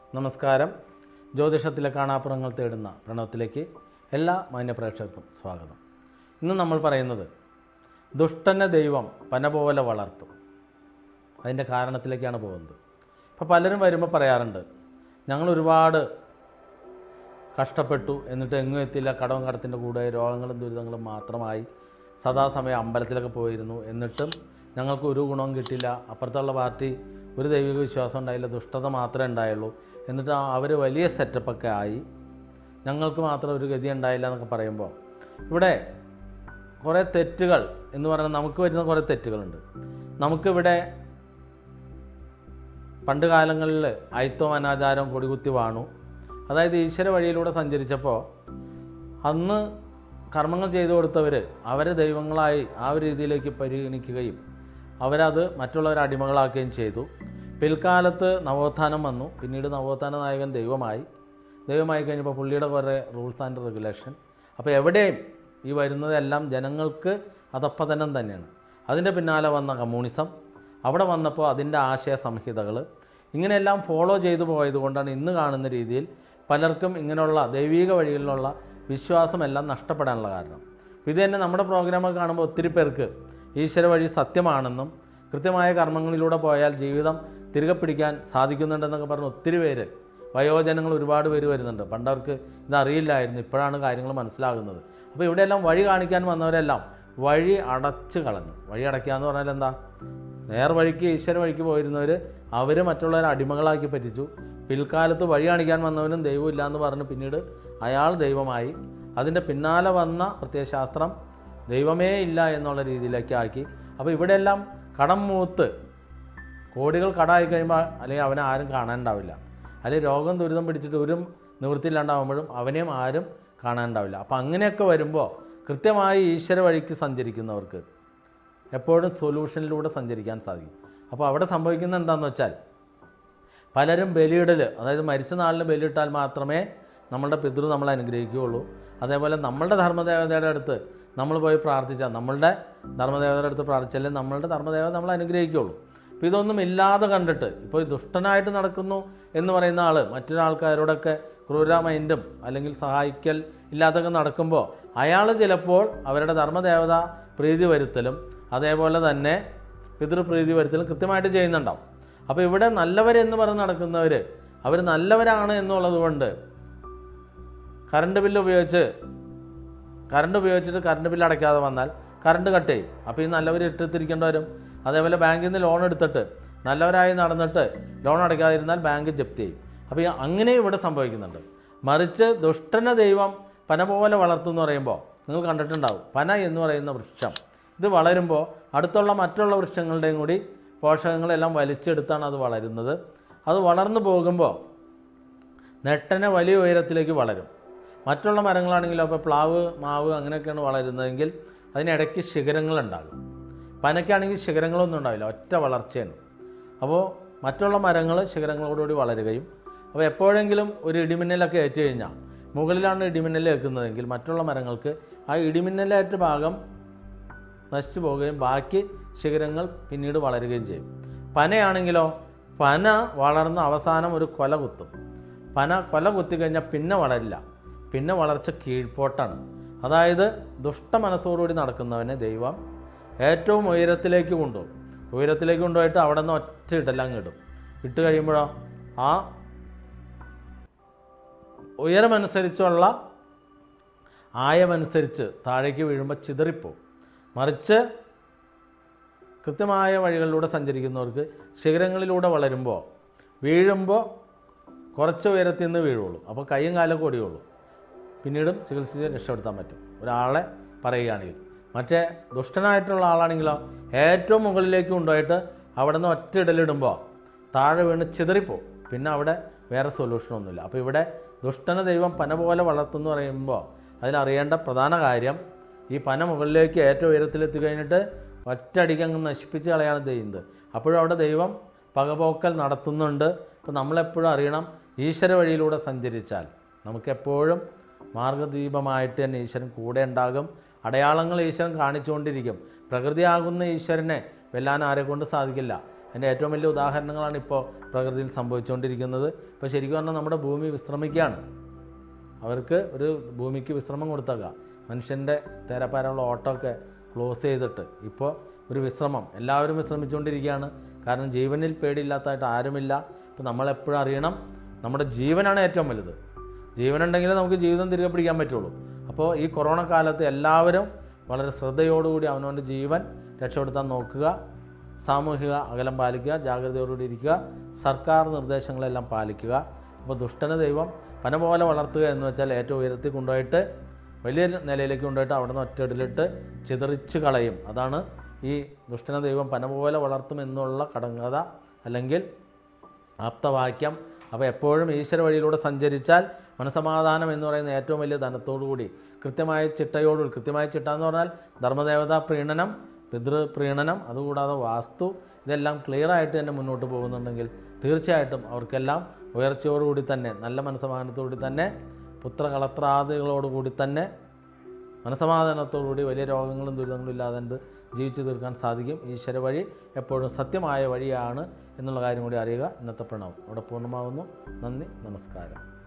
നമസ്കാരം ജ്യോതിഷത്തിലെ കാണാപ്പുറങ്ങൾ തേടുന്ന പ്രണവത്തിലേക്ക് എല്ലാ മാന്യപ്രേക്ഷകർക്കും സ്വാഗതം ഇന്ന് നമ്മൾ പറയുന്നത് ദുഷ്ടനെ ദൈവം പന പോലെ വളർത്തും അതിൻ്റെ കാരണത്തിലേക്കാണ് പോകുന്നത് ഇപ്പോൾ പലരും വരുമ്പോൾ പറയാറുണ്ട് ഞങ്ങൾ ഒരുപാട് കഷ്ടപ്പെട്ടു എന്നിട്ട് എങ്ങും എത്തില്ല കടവും കടത്തിൻ്റെ കൂടെ രോഗങ്ങളും ദുരിതങ്ങളും മാത്രമായി സദാസമയം അമ്പലത്തിലൊക്കെ പോയിരുന്നു എന്നിട്ടും ഞങ്ങൾക്ക് ഒരു ഗുണവും കിട്ടില്ല അപ്പുറത്തുള്ള പാർട്ടി ഒരു ദൈവിക വിശ്വാസം ഉണ്ടായില്ല ദുഷ്ടത മാത്രമേ ഉണ്ടായുള്ളൂ എന്നിട്ട് അവർ വലിയ സെറ്റപ്പൊക്കെ ആയി ഞങ്ങൾക്ക് മാത്രം ഒരു ഗതി ഉണ്ടായില്ല എന്നൊക്കെ പറയുമ്പോൾ ഇവിടെ കുറേ തെറ്റുകൾ എന്ന് പറയുന്നത് നമുക്ക് വരുന്ന കുറേ തെറ്റുകളുണ്ട് നമുക്കിവിടെ പണ്ട് കാലങ്ങളിൽ അയിത്തവും അനാചാരവും കൊടികുത്തി വാണു അതായത് ഈശ്വര വഴിയിലൂടെ സഞ്ചരിച്ചപ്പോൾ അന്ന് കർമ്മങ്ങൾ ചെയ്തു കൊടുത്തവർ അവരെ ദൈവങ്ങളായി ആ ഒരു രീതിയിലേക്ക് പരിഗണിക്കുകയും അവരത് മറ്റുള്ളവരെ അടിമകളാക്കുകയും ചെയ്തു പിൽക്കാലത്ത് നവോത്ഥാനം വന്നു പിന്നീട് നവോത്ഥാന നായകൻ ദൈവമായി ദൈവമായി കഴിഞ്ഞപ്പോൾ പുള്ളിയുടെ കുറേ റൂൾസ് ആൻഡ് റെഗുലേഷൻ അപ്പോൾ എവിടെയും ഈ വരുന്നതെല്ലാം ജനങ്ങൾക്ക് അധപ്പതനം തന്നെയാണ് അതിൻ്റെ പിന്നാലെ വന്ന കമ്മ്യൂണിസം അവിടെ വന്നപ്പോൾ അതിൻ്റെ ആശയ സംഹിതകൾ ഇങ്ങനെയെല്ലാം ഫോളോ ചെയ്തു പോയതുകൊണ്ടാണ് ഇന്ന് കാണുന്ന രീതിയിൽ പലർക്കും ഇങ്ങനെയുള്ള ദൈവിക വഴികളിലുള്ള വിശ്വാസമെല്ലാം നഷ്ടപ്പെടാനുള്ള കാരണം ഇത് തന്നെ നമ്മുടെ പ്രോഗ്രാമൊക്കെ കാണുമ്പോൾ ഒത്തിരി പേർക്ക് ഈശ്വര വഴി സത്യമാണെന്നും കൃത്യമായ കർമ്മങ്ങളിലൂടെ പോയാൽ ജീവിതം തിരികെ പിടിക്കാൻ സാധിക്കുന്നുണ്ടെന്നൊക്കെ പറഞ്ഞ് ഒത്തിരി പേര് വയോജനങ്ങൾ ഒരുപാട് പേര് വരുന്നുണ്ട് പണ്ടവർക്ക് ഇതറിയില്ലായിരുന്നു ഇപ്പോഴാണ് കാര്യങ്ങൾ മനസ്സിലാകുന്നത് അപ്പോൾ ഇവിടെയെല്ലാം വഴി കാണിക്കാൻ വന്നവരെല്ലാം വഴി അടച്ചു കളഞ്ഞു വഴി അടയ്ക്കുക എന്ന് പറഞ്ഞാൽ എന്താ നേർ വഴിക്ക് ഈശ്വര വഴിക്ക് പോയിരുന്നവർ അവർ മറ്റുള്ളവരെ അടിമകളാക്കി പറ്റിച്ചു പിൽക്കാലത്ത് വഴി കാണിക്കാൻ വന്നവനും ദൈവമില്ല എന്ന് പറഞ്ഞ് പിന്നീട് അയാൾ ദൈവമായി അതിൻ്റെ പിന്നാലെ വന്ന പ്രത്യയശാസ്ത്രം ദൈവമേ ഇല്ല എന്നുള്ള രീതിയിലേക്ക് ആക്കി അപ്പോൾ ഇവിടെയെല്ലാം കടം മൂത്ത് കോടികൾ കടമായി കഴിയുമ്പോൾ അല്ലെങ്കിൽ അവനെ ആരും കാണാനുണ്ടാവില്ല അല്ലെങ്കിൽ രോഗം ദുരിതം പിടിച്ചിട്ട് ഒരു നിവൃത്തിയില്ലാണ്ടാവുമ്പോഴും അവനെയും ആരും കാണാനുണ്ടാവില്ല അപ്പോൾ അങ്ങനെയൊക്കെ വരുമ്പോൾ കൃത്യമായി ഈശ്വര വഴിക്ക് സഞ്ചരിക്കുന്നവർക്ക് എപ്പോഴും സൊല്യൂഷനിലൂടെ സഞ്ചരിക്കാൻ സാധിക്കും അപ്പോൾ അവിടെ സംഭവിക്കുന്നത് എന്താണെന്ന് വെച്ചാൽ പലരും ബലിയിടൽ അതായത് മരിച്ച നാളിന് ബലിയിട്ടാൽ മാത്രമേ നമ്മളുടെ പിതൃ നമ്മളെ അനുഗ്രഹിക്കുകയുള്ളൂ അതേപോലെ നമ്മളുടെ ധർമ്മദേവതയുടെ അടുത്ത് നമ്മൾ പോയി പ്രാർത്ഥിച്ചാൽ നമ്മളുടെ ധർമ്മദേവതയുടെ അടുത്ത് പ്രാർത്ഥിച്ചാലേ നമ്മളുടെ ധർമ്മദേവത നമ്മളെ അനുഗ്രഹിക്കുകയുള്ളൂ അപ്പോൾ ഇതൊന്നും ഇല്ലാതെ കണ്ടിട്ട് ഇപ്പോൾ ഈ ദുഷ്ടനായിട്ട് നടക്കുന്നു എന്ന് പറയുന്ന ആൾ മറ്റൊരാൾക്കാരോടൊക്കെ ക്രൂര മൈൻഡും അല്ലെങ്കിൽ സഹായിക്കൽ ഇല്ലാതൊക്കെ നടക്കുമ്പോൾ അയാൾ ചിലപ്പോൾ അവരുടെ ധർമ്മദേവത പ്രീതി വരുത്തലും അതേപോലെ തന്നെ പിതൃപ്രീതി വരുത്തലും കൃത്യമായിട്ട് ചെയ്യുന്നുണ്ടാവും അപ്പോൾ ഇവിടെ നല്ലവരെന്ന് പറഞ്ഞ് നടക്കുന്നവർ അവർ നല്ലവരാണ് എന്നുള്ളത് കൊണ്ട് കറണ്ട് ബില്ല് ഉപയോഗിച്ച് കറണ്ട് ഉപയോഗിച്ചിട്ട് കറണ്ട് ബില്ല് അടയ്ക്കാതെ വന്നാൽ കറണ്ട് കട്ട് ചെയ്യും അപ്പോൾ ഈ നല്ലവർ ഇട്ടിത്തിരിക്കേണ്ടി വരും അതേപോലെ ബാങ്കിൽ നിന്ന് ലോൺ എടുത്തിട്ട് നല്ലവരായി നടന്നിട്ട് ലോൺ അടയ്ക്കാതിരുന്നാൽ ബാങ്ക് ജപ്തി ചെയ്യും അപ്പോൾ ഈ അങ്ങനെ ഇവിടെ സംഭവിക്കുന്നുണ്ട് മറിച്ച് ദുഷ്ടന ദൈവം പന പോലെ വളർത്തുമെന്ന് പറയുമ്പോൾ നിങ്ങൾ കണ്ടിട്ടുണ്ടാവും പന എന്ന് പറയുന്ന വൃക്ഷം ഇത് വളരുമ്പോൾ അടുത്തുള്ള മറ്റുള്ള വൃക്ഷങ്ങളുടെയും കൂടി പോഷകങ്ങളെല്ലാം വലിച്ചെടുത്താണ് അത് വളരുന്നത് അത് വളർന്നു പോകുമ്പോൾ നെട്ടനെ വലിയ ഉയരത്തിലേക്ക് വളരും മറ്റുള്ള മരങ്ങളാണെങ്കിലോ ഇപ്പോൾ പ്ലാവ് മാവ് അങ്ങനെയൊക്കെയാണ് വളരുന്നതെങ്കിൽ അതിനിടയ്ക്ക് ശിഖരങ്ങളുണ്ടാകും പനയ്ക്കാണെങ്കിൽ ശിഖരങ്ങളൊന്നും ഉണ്ടാവില്ല ഒറ്റ വളർച്ചയാണ് അപ്പോൾ മറ്റുള്ള മരങ്ങൾ ശിഖരങ്ങളോടുകൂടി വളരുകയും അപ്പോൾ എപ്പോഴെങ്കിലും ഒരു ഇടിമിന്നലൊക്കെ ഏറ്റു കഴിഞ്ഞാൽ മുകളിലാണ് ഇടിമിന്നൽ ഏൽക്കുന്നതെങ്കിൽ മറ്റുള്ള മരങ്ങൾക്ക് ആ ഇടിമിന്നലേറ്റ ഭാഗം നശിച്ചു പോവുകയും ബാക്കി ശിഖരങ്ങൾ പിന്നീട് വളരുകയും ചെയ്യും പനയാണെങ്കിലോ പന വളർന്ന അവസാനം ഒരു കൊല കുത്തും പന കൊല കുത്തിക്കഴിഞ്ഞാൽ പിന്നെ വളരില്ല പിന്നെ വളർച്ച കീഴ്പോട്ടാണ് അതായത് ദുഷ്ട മനസ്സോടുകൂടി നടക്കുന്നവനെ ദൈവം ഏറ്റവും ഉയരത്തിലേക്ക് കൊണ്ടുപോകും ഉയരത്തിലേക്ക് കൊണ്ടുപോയിട്ട് അവിടെ നിന്ന് ഒറ്റ ഇടലങ്ങ് ഇടും ഇട്ട് കഴിയുമ്പോഴോ ആ ഉയരമനുസരിച്ചുള്ള ആയമനുസരിച്ച് താഴേക്ക് വീഴുമ്പോൾ ചിതറിപ്പോവും മറിച്ച് കൃത്യമായ വഴികളിലൂടെ സഞ്ചരിക്കുന്നവർക്ക് ശിഖരങ്ങളിലൂടെ വളരുമ്പോൾ വീഴുമ്പോൾ കുറച്ച് ഉയരത്തിൽ നിന്ന് വീഴുള്ളൂ അപ്പോൾ കൈയും കാലൊക്കെ ഓടിയുള്ളൂ പിന്നീടും ചികിത്സിച്ച് രക്ഷപ്പെടുത്താൻ പറ്റും ഒരാളെ പറയുകയാണെങ്കിൽ മറ്റേ ദുഷ്ടനായിട്ടുള്ള ആളാണെങ്കിലോ ഏറ്റവും മുകളിലേക്ക് കൊണ്ടുപോയിട്ട് അവിടെ നിന്ന് ഒറ്റ ഇടലിടുമ്പോൾ താഴെ വീണ് ചിതറിപ്പോവും പിന്നെ അവിടെ വേറെ സൊല്യൂഷനൊന്നുമില്ല അപ്പോൾ ഇവിടെ ദുഷ്ടന ദൈവം പന പോലെ വളർത്തുമെന്ന് പറയുമ്പോൾ അതിലറിയേണ്ട പ്രധാന കാര്യം ഈ പന മുകളിലേക്ക് ഏറ്റവും ഉയരത്തിലെത്തി കഴിഞ്ഞിട്ട് ഒറ്റയടിക്ക് അങ്ങ് നശിപ്പിച്ച് കളയാണ് ചെയ്യുന്നത് അപ്പോഴും അവിടെ ദൈവം പകപോക്കൽ നടത്തുന്നുണ്ട് അപ്പോൾ നമ്മളെപ്പോഴും അറിയണം ഈശ്വര വഴിയിലൂടെ സഞ്ചരിച്ചാൽ നമുക്കെപ്പോഴും മാർഗദീപമായിട്ട് തന്നെ ഈശ്വരൻ കൂടെ ഉണ്ടാകും അടയാളങ്ങൾ ഈശ്വരൻ കാണിച്ചുകൊണ്ടിരിക്കും പ്രകൃതിയാകുന്ന ഈശ്വരനെ വെല്ലാൻ ആരെ കൊണ്ട് സാധിക്കില്ല അതിൻ്റെ ഏറ്റവും വലിയ ഉദാഹരണങ്ങളാണ് ഇപ്പോൾ പ്രകൃതിയിൽ സംഭവിച്ചുകൊണ്ടിരിക്കുന്നത് ഇപ്പോൾ ശരിക്കും പറഞ്ഞാൽ നമ്മുടെ ഭൂമി വിശ്രമിക്കുകയാണ് അവർക്ക് ഒരു ഭൂമിക്ക് വിശ്രമം കൊടുത്തേക്കാം മനുഷ്യൻ്റെ തേരപ്പാരമുള്ള ഓട്ടമൊക്കെ ക്ലോസ് ചെയ്തിട്ട് ഇപ്പോൾ ഒരു വിശ്രമം എല്ലാവരും വിശ്രമിച്ചുകൊണ്ടിരിക്കുകയാണ് കാരണം ജീവനിൽ പേടിയില്ലാത്തതായിട്ട് ആരുമില്ല ഇപ്പോൾ നമ്മളെപ്പോഴും അറിയണം നമ്മുടെ ജീവനാണ് ഏറ്റവും വലുത് ജീവനുണ്ടെങ്കിലേ നമുക്ക് ജീവിതം തിരികെ പിടിക്കാൻ പറ്റുള്ളൂ അപ്പോൾ ഈ കൊറോണ കാലത്ത് എല്ലാവരും വളരെ ശ്രദ്ധയോടുകൂടി അവനവൻ്റെ ജീവൻ രക്ഷപ്പെടുത്താൻ നോക്കുക സാമൂഹിക അകലം പാലിക്കുക ജാഗ്രതയോടുകൂടി ഇരിക്കുക സർക്കാർ നിർദ്ദേശങ്ങളെല്ലാം പാലിക്കുക അപ്പോൾ ദുഷ്ടന ദൈവം പന പോലെ വളർത്തുക എന്ന് വെച്ചാൽ ഏറ്റവും ഉയരത്തിൽ കൊണ്ടുപോയിട്ട് വലിയ നിലയിലേക്ക് കൊണ്ടുപോയിട്ട് അവിടെ നിന്ന് ഒറ്റയിടലിട്ട് ചിതറിച്ച് കളയും അതാണ് ഈ ദുഷ്ടന ദൈവം പന പോലെ വളർത്തും എന്നുള്ള കടങ്കഥ അല്ലെങ്കിൽ ആപ്തവാക്യം അപ്പോൾ എപ്പോഴും ഈശ്വര വഴിയിലൂടെ സഞ്ചരിച്ചാൽ മനസമാധാനം എന്ന് പറയുന്ന ഏറ്റവും വലിയ ധനത്തോടുകൂടി കൃത്യമായ ചിട്ടയോടുകൂടി കൃത്യമായ ചിട്ട എന്ന് പറഞ്ഞാൽ ധർമ്മദേവതാ പ്രീണനം പിതൃ പ്രീണനം അതുകൂടാതെ വാസ്തു ഇതെല്ലാം ക്ലിയർ ആയിട്ട് തന്നെ മുന്നോട്ട് പോകുന്നുണ്ടെങ്കിൽ തീർച്ചയായിട്ടും അവർക്കെല്ലാം ഉയർച്ചയോടുകൂടി തന്നെ നല്ല മനസ്സമാധാനത്തോടുകൂടി തന്നെ പുത്രകളത്രാദികളോടുകൂടി തന്നെ മനസമാധാനത്തോടുകൂടി വലിയ രോഗങ്ങളും ദുരിതങ്ങളും ഇല്ലാതെ ജീവിച്ചു തീർക്കാൻ സാധിക്കും ഈശ്വര വഴി എപ്പോഴും സത്യമായ വഴിയാണ് എന്നുള്ള കാര്യം കൂടി അറിയുക ഇന്നത്തെ പ്രണവം അവിടെ പൂർണ്ണമാകുന്നു നന്ദി നമസ്കാരം